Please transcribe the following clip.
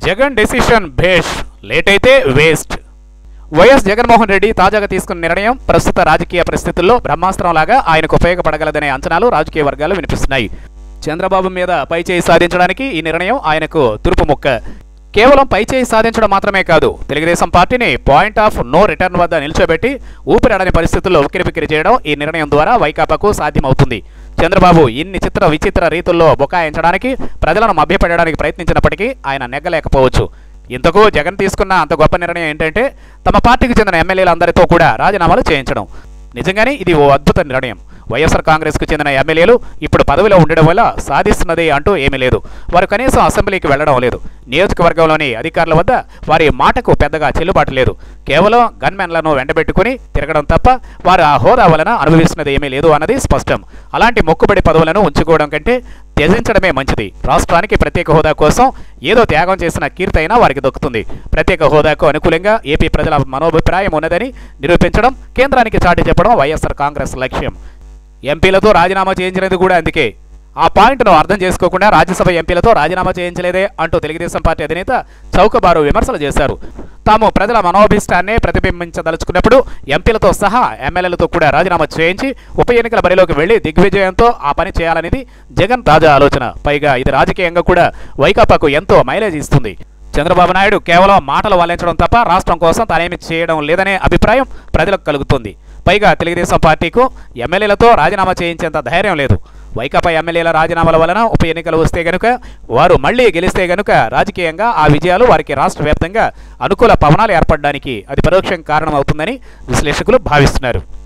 Jagan decision భేష్ late అయితే waste YS Jaganmohan Reddy తాజాగా తీసుకున్న నిర్ణయం ప్రస్తుత రాజకీయ పరిస్థితుల్లో బ్రహ్మాస్త్రంలాగా ఆయనకు ఉపయోగపడగలదనే అంచనాలు రాజకీయ వర్గాలు వినిపిస్తున్నాయి చంద్రబాబు మీద పైచేయి సాధించడానికి ఈ నిర్ణయం ఆయనకు తురుపు ముక్క కేవలం పైచేయి సాధించడం మాత్రమే కాదు తెలుగుదేశం పార్టీని పాయింట్ ఆఫ్ నో రిటర్న్ వద్ద నిల్చోబెట్టి ఊపిరాడని పరిస్థితుల్లో ఉక్కిరిబిక్కిరి చేయడం ఈ నిర్ణయం ద్వారా వైకాపాకు సాధ్యమవుతుంది చంద్రబాబు ఇన్ని చిత్ర విచిత్ర రీతుల్లో బుకాయించడానికి ప్రజలను మభ్యపెట్టడానికి ప్రయత్నించినప్పటికీ ఆయన నెగ్గలేకపోవచ్చు ఇంతకు జగన్ తీసుకున్న అంత గొప్ప నిర్ణయం ఏంటంటే తమ పార్టీకి చెందిన ఎమ్మెల్యేలందరితో కూడా రాజీనామాలు చేయించడం నిజంగానే ఇది ఓ అద్భుత నిర్ణయం వైఎస్ఆర్ కాంగ్రెస్కు చెందిన ఎమ్మెల్యేలు ఇప్పుడు పదవిలో ఉండడం వల్ల సాధిస్తున్నది అంటూ ఏమీ లేదు వారు కనీసం అసెంబ్లీకి వెళ్లడం లేదు నియోజకవర్గంలోని అధికారుల వద్ద వారి మాటకు పెద్దగా చెల్లుబాటు లేదు కేవలం గన్మెన్లను వెంటబెట్టుకుని తిరగడం తప్ప వారు ఆ హోదా వలన అనుభవిస్తున్నది ఏమీ లేదు అన్నది స్పష్టం అలాంటి మొక్కుబడి పదవులను ఉంచుకోవడం కంటే త్యజించడమే మంచిది రాష్ట్రానికి ప్రత్యేక హోదా కోసం ఏదో త్యాగం చేసిన కీర్తి అయినా వారికి దొక్కుతుంది ప్రత్యేక హోదాకు అనుకూలంగా ఏపీ ప్రజల మనోభిప్రాయం ఉన్నదని నిరూపించడం కేంద్రానికి చాటి చెప్పడం వైఎస్ఆర్ కాంగ్రెస్ లక్ష్యం ఎంపీలతో రాజీనామా చేయించినది కూడా అందుకే ఆ పాయింట్ను అర్థం చేసుకోకుండా రాజ్యసభ ఎంపీలతో రాజీనామా చేయించలేదే అంటూ తెలుగుదేశం పార్టీ అధినేత చౌకబారు విమర్శలు చేశారు తాము ప్రజల మనోభిష్టాన్ని ప్రతిబింబించదలుచుకున్నప్పుడు ఎంపీలతో సహా ఎమ్మెల్యేలతో కూడా రాజీనామా చేయించి ఉప ఎన్నికల బరిలోకి వెళ్లి దిగ్విజయంతో ఆ పని చేయాలనేది జగన్ తాజా ఆలోచన పైగా ఇది రాజకీయంగా కూడా వైకాపాకు ఎంతో మైలేజ్ ఇస్తుంది చంద్రబాబు నాయుడు కేవలం మాటలు వాలించడం తప్ప రాష్ట్రం కోసం తానేమి చేయడం లేదనే అభిప్రాయం ప్రజలకు కలుగుతుంది పైగా తెలుగుదేశం పార్టీకు ఎమ్మెల్యేలతో రాజీనామా చేయించేంత ధైర్యం లేదు వైకాపా ఎమ్మెల్యేల రాజీనామాల వలన ఉప ఎన్నికలు వస్తే గనుక వారు మళ్లీ గెలిస్తే గనుక రాజకీయంగా ఆ విజయాలు వారికి రాష్ట్ర వ్యాప్తంగా అనుకూల పవనాలు ఏర్పడడానికి అది పరోక్షం కారణమవుతుందని విశ్లేషకులు భావిస్తున్నారు